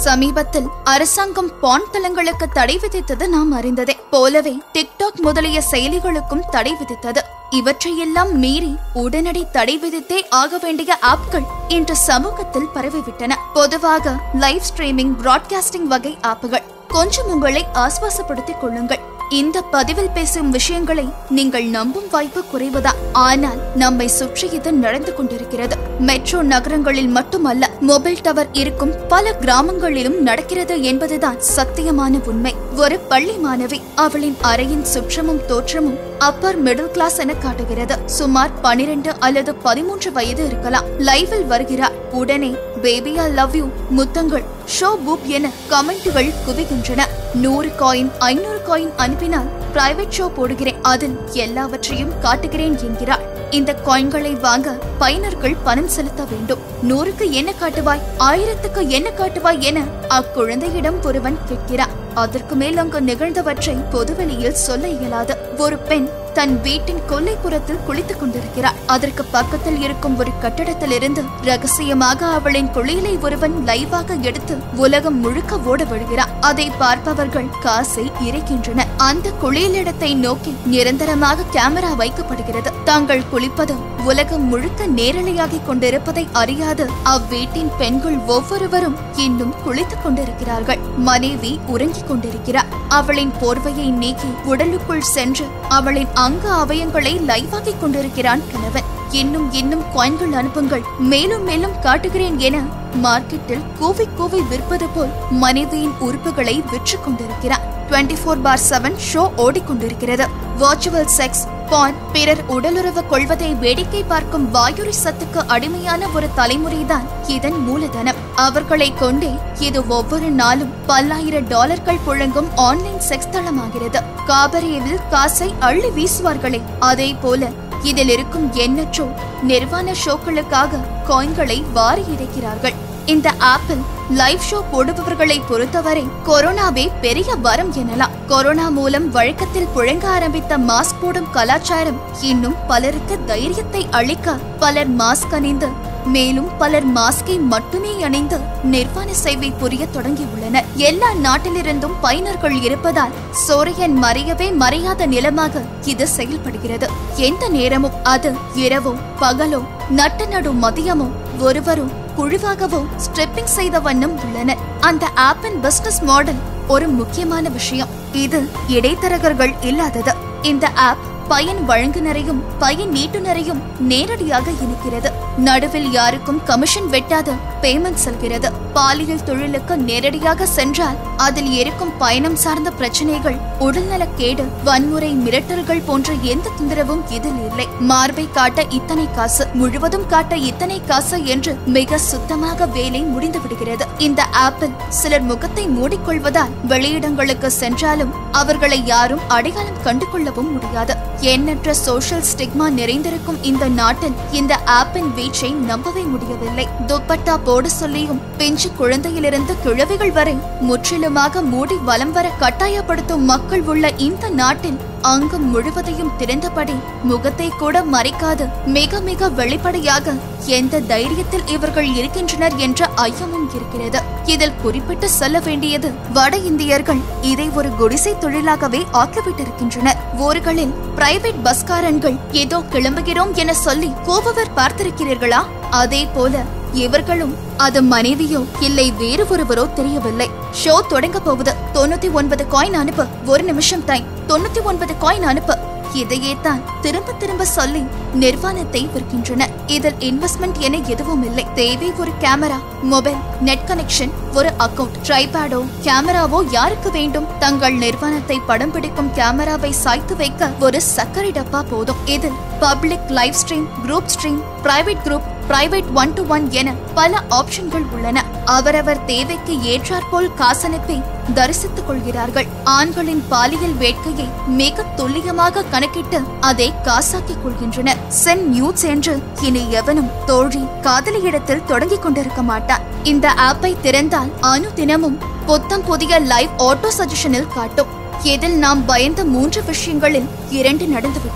சமீபத்தில் அரசாங்கம் பான் தளங்களுக்கு தடை விதித்தது நாம் அறிந்ததே போலவே டிக்டாக் முதலிய செயலிகளுக்கும் தடை விதித்தது இவற்றையெல்லாம் மீறி உடனடி தடை விதித்தே ஆக வேண்டிய ஆப்கள் இன்று சமூகத்தில் பரவிவிட்டன பொதுவாக லைவ் ஸ்ட்ரீமிங் பிராட்காஸ்டிங் வகை ஆப்புகள் கொஞ்சம் உங்களை ஆஸ்வாசப்படுத்திக் கொள்ளுங்கள் இந்த பதிவில் பேசும் விஷயங்களை நீங்கள் நம்பும் வாய்ப்பு குறைவுதான் ஆனால் நம்மை சுற்றி இது நடந்து கொண்டிருக்கிறது மெட்ரோ நகரங்களில் மட்டுமல்ல மொபைல் டவர் இருக்கும் பல கிராமங்களிலும் நடக்கிறது என்பதுதான் சத்தியமான உண்மை ஒரு பள்ளி மாணவி அவளின் அறையின் சுற்றமும் தோற்றமும் அப்பர் மிடில் கிளாஸ் என காட்டுகிறது சுமார் பனிரெண்டு அல்லது பதிமூன்று வயது இருக்கலாம் லைவில் வருகிறார் உடனே பேபி ஐ லவ் யூ முத்தங்கள் ஷோ பூப் என கமெண்ட்டுகள் குவிகின்றன நூறு காயின் ஐநூறு காயின் அனுப்பினால் பிரைவேட் ஷோ போடுகிறேன் அதில் எல்லாவற்றையும் காட்டுகிறேன் என்கிறார் இந்த காயின்களை வாங்க பயனர்கள் பணம் செலுத்த வேண்டும் நூறுக்கு என்ன காட்டுவாய் ஆயிரத்துக்கு என்ன காட்டுவாய் என அக்குழந்தையிடம் ஒருவன் கேட்கிறான் அதற்கு மேல் அங்கு நிகழ்ந்தவற்றை பொதுவெளியில் சொல்ல இயலாது ஒரு பெண் தன் வீட்டின் கொல்லைப்புறத்தில் குளித்துக் கொண்டிருக்கிறாள் அதற்கு பக்கத்தில் இருக்கும் ஒரு கட்டடத்திலிருந்து ரகசியமாக அவளின் குளியலை ஒருவன் லைவாக எடுத்து உலகம் முழுக்க ஓட விடுகிறான் அதை பார்ப்பவர்கள் காசை இறைக்கின்றனர் அந்த குளியலிடத்தை நோக்கி நிரந்தரமாக கேமரா வைக்கப்படுகிறது தாங்கள் குளிப்பது உலகம் முழுக்க நேரலையாகிக் கொண்டிருப்பதை அறியாது அவ்வீட்டின் பெண்கள் ஒவ்வொருவரும் இன்னும் குளித்துக் கொண்டிருக்கிறார்கள் மனைவி உறங்கிக் கொண்டிருக்கிறார் அவளின் போர்வையை நீக்கி உடலுக்குள் சென்று அவளின் அங்க அவயங்களை லைவாக்கிக் கொண்டிருக்கிறான் கணவன் இன்னும் இன்னும் காயின்கள் அனுப்புங்கள் மேலும் மேலும் காட்டுகிறேன் என மார்க்கெட்டில் கூவி கூவி விற்பது போல் மனைவியின் உறுப்புகளை விற்று கொண்டிருக்கிறார் twenty four by seven show ஓடிக்கொண்டிருக்கிறது வர்ச்சுவல் செக்ஸ் பான் பிறர் உடலுறவு கொள்வதை வேடிக்கை பார்க்கும் வாயுரி சத்துக்கு அடிமையான ஒரு தலைமுறைதான் இதன் மூலதனம் அவர்களை கொண்டே இது ஒவ்வொரு நாளும் பல்லாயிரம் டாலர்கள் புழங்கும் ஆன்லைன் செக்ஸ் தளமாகிறது காபரேவில் காசை அள்ளி வீசுவார்களே அதே போல இதில் இருக்கும் எண்ணற்றோர் நிர்வாண ஷோக்களுக்காக காயின்களை வாரி இறைக்கிறார்கள் இந்த ஆப்பிள் லைவ் ஷோ போடுபவர்களை பொறுத்தவரை கொரோனாவே பெரிய வரம் எனலாம் கொரோனா மூலம் வழக்கத்தில் புழங்க ஆரம்பித்த மாஸ்க் போடும் கலாச்சாரம் இன்னும் பலருக்கு தைரியத்தை அளிக்க பலர் மாஸ்க் அணிந்து மேலும் பலர் மாஸ்கை மட்டுமே அணிந்து நிர்வாண சேவை புரிய தொடங்கியுள்ளனர் எல்லா நாட்டிலிருந்தும் பயனர்கள் இருப்பதால் சூரியன் மறையவே மறையாத நிலமாக இது செயல்படுகிறது எந்த நேரமும் அது இரவோ பகலோ நட்ட நடு மதியமோ ஒருவரும் குழுவாகவோ ஸ்ட்ரிப்பிங் செய்த வண்ணம் உள்ளனர் அந்த ஆப்பின் பிசினஸ் மாடல் ஒரு முக்கியமான விஷயம் இது இடைத்தரகர்கள் இல்லாதது இந்த ஆப் பயன் வழங்குனரையும் பயன் நீட்டுனரையும் நேரடியாக இணைக்கிறது நடுவில் யாருக்கும் கமிஷன் வெட்டாத பேமெண்ட் செல்கிறது பாலியல் தொழிலுக்கு நேரடியாக சென்றால் அதில் இருக்கும் பயணம் சார்ந்த பிரச்சனைகள் உடல்நலக்கேடு வன்முறை மிரட்டல்கள் போன்ற எந்த தொந்தரவும் இதில் இல்லை மார்பை காட்ட இத்தனை காசு முழுவதும் காட்ட இத்தனை காசு என்று மிக சுத்தமாக வேலை முடிந்து விடுகிறது இந்த ஆப்பிள் சிலர் முகத்தை மூடிக்கொள்வதால் வெளியிடங்களுக்கு சென்றாலும் அவர்களை யாரும் அடையாளம் கண்டு கொள்ளவும் முடியாது எண்ணற்ற சோஷியல் ஸ்டிக்மா நிறைந்திருக்கும் இந்த நாட்டில் இந்த ஆப்பின் வீச்சை நம்பவே முடியவில்லை துப்பட்டா போட சொல்லியும் பிஞ்சு குழந்தையிலிருந்து கிழவிகள் வரை முற்றிலுமாக மூடி வலம் வர கட்டாயப்படுத்தும் மக்கள் உள்ள இந்த நாட்டில் அங்கம் முழுவதையும் திறந்தபடி முகத்தை கூட மறைக்காது மிக மிக வெளிப்படையாக எந்த தைரியத்தில் இவர்கள் இருக்கின்றனர் என்ற ஐயமும் இருக்கிறது இதில் குறிப்பிட்டு சொல்ல வேண்டியது வட இந்தியர்கள் இதை ஒரு குடிசை தொழிலாகவே ஆக்கிவிட்டிருக்கின்றனர் ஊர்களில் பிரைவேட் பஸ்காரன்கள் ஏதோ கிளம்புகிறோம் என சொல்லி கோபவர் பார்த்திருக்கிறீர்களா அதே போல இவர்களும் அது மனைவியோ இல்லை வேறு ஒருவரோ தெரியவில்லை ஷோ தொடங்க போகுது தொண்ணூத்தி ஒன்பது காயின் அனுப்பு ஒரு நிமிஷம் டைம் தொண்ணூத்தி ஒன்பது காயின் அனுப்பு இதையே தான் திரும்ப திரும்ப சொல்லி நிர்வாணத்தை விற்கின்றனர் இதில் இன்வெஸ்ட்மெண்ட் என எதுவும் இல்லை தேவை ஒரு கேமரா மொபைல் நெட் கனெக்ஷன் ஒரு அக்கவுண்ட் ட்ரைபேடோ கேமராவோ யாருக்கு வேண்டும் தங்கள் நிர்வாணத்தை படம் பிடிக்கும் கேமராவை சாய்த்து வைக்க ஒரு சர்க்கரை டப்பா போதும் இதில் public live stream group stream private group private one to one என பல ஆப்ஷன்கள் உள்ளன அவரவர் தேவைக்கு ஏற்றாற்போல் காசனுப்பை தரிசித்துக் கொள்கிறார்கள் ஆண்களின் பாலியல் வேட்கையை மிக துல்லியமாக கணக்கிட்டு அதை காசாக்கிக் கொள்கின்றனர் சென் நியூஸ் என்று இனி எவனும் தோழி காதலியிடத்தில் தொடங்கிக் கொண்டிருக்க மாட்டான் இந்த ஆப்பை திறந்தால் அனு தினமும் புத்தம் புதிய லைவ் ஆட்டோ சஜஷனில் காட்டும் இதில் நாம் பயந்த மூன்று விஷயங்களில் இரண்டு நடந்துவிட்டது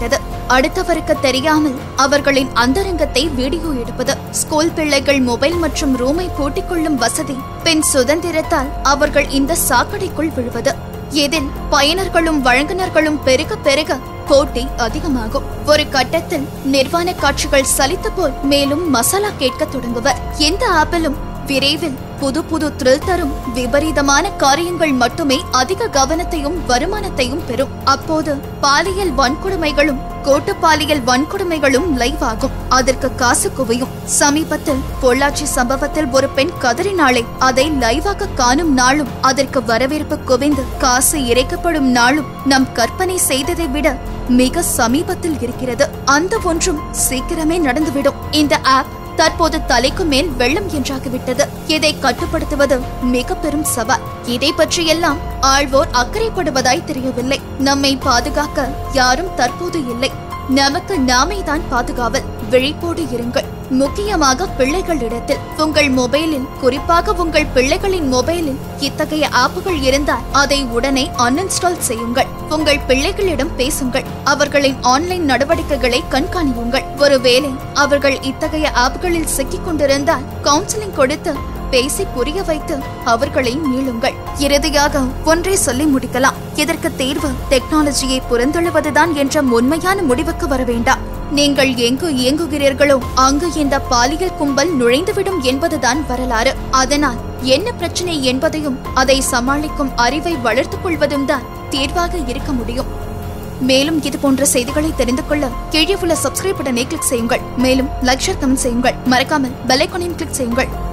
அடுத்தவருக்கு தெரியாமல் அவர்களின் அந்தரங்கத்தை வீடியோ எடுப்பது ஸ்கூல் பிள்ளைகள் மொபைல் மற்றும் ரூமை பூட்டிக் கொள்ளும் வசதி பின் சுதந்திரத்தால் அவர்கள் இந்த சாக்கடைக்குள் விழுவது இதில் பயனர்களும் வழங்குனர்களும் பெருக பெருக போட்டி அதிகமாகும் ஒரு கட்டத்தில் நிர்வாண காட்சிகள் சலித்த போல் மேலும் மசாலா கேட்கத் தொடங்குவர் எந்த ஆப்பிலும் விரைவில் புது புது த்ரில் தரும் விபரீதமான காரியங்கள் மட்டுமே அதிக கவனத்தையும் வருமானத்தையும் பெறும் அப்போது பாலியல் வன்கொடுமைகளும் கோட்டு பாலியல் வன்கொடுமைகளும் லைவ் ஆகும் அதற்கு காசு குவியும் சமீபத்தில் பொள்ளாச்சி சம்பவத்தில் ஒரு பெண் கதறினாளே அதை லைவாக காணும் நாளும் அதற்கு வரவேற்பு குவிந்து காசு இறைக்கப்படும் நாளும் நம் கற்பனை செய்ததை விட மிக சமீபத்தில் இருக்கிறது அந்த ஒன்றும் சீக்கிரமே நடந்துவிடும் இந்த ஆப் தற்போது தலைக்கு மேல் வெள்ளம் என்றாகிவிட்டது இதை கட்டுப்படுத்துவது மிக பெரும் சவால் இதை பற்றியெல்லாம் ஆழ்வோர் அக்கறைப்படுவதாய் தெரியவில்லை நம்மை பாதுகாக்க யாரும் தற்போது இல்லை நமக்கு நாமே தான் பாதுகாவல் விழிப்போடு இருங்கள் முக்கியமாக பிள்ளைகளிடத்தில் உங்கள் மொபைலில் குறிப்பாக உங்கள் பிள்ளைகளின் மொபைலில் இத்தகைய ஆப்புகள் இருந்தால் அதை உடனே அன்இன்ஸ்டால் செய்யுங்கள் உங்கள் பிள்ளைகளிடம் பேசுங்கள் அவர்களின் ஆன்லைன் நடவடிக்கைகளை கண்காணியுங்கள் ஒருவேளை அவர்கள் இத்தகைய ஆப்களில் சிக்கிக் கொண்டிருந்தால் கவுன்சிலிங் கொடுத்து பேசி புரிய வைத்து அவர்களை மீளுங்கள் இறுதியாக ஒன்றை சொல்லி முடிக்கலாம் இதற்கு தீர்வு டெக்னாலஜியை புறந்தழுவதுதான் என்ற உண்மையான முடிவுக்கு வர வேண்டாம் நீங்கள் எங்கு இயங்குகிறீர்களோ அங்கு இந்த பாலியல் கும்பல் நுழைந்துவிடும் என்பதுதான் வரலாறு அதனால் என்ன பிரச்சனை என்பதையும் அதை சமாளிக்கும் அறிவை வளர்த்துக் கொள்வதும் தான் தீர்வாக இருக்க முடியும் மேலும் இது போன்ற செய்திகளை தெரிந்து கொள்ள கீழே உள்ள சப்ஸ்கிரைப் பட்டனை கிளிக் செய்யுங்கள் மேலும் லைக் ஷேர் கமெண்ட் செய்யுங்கள் மறக்காமல் பெல் ஐகானையும் கிளிக் செய்யுங்கள்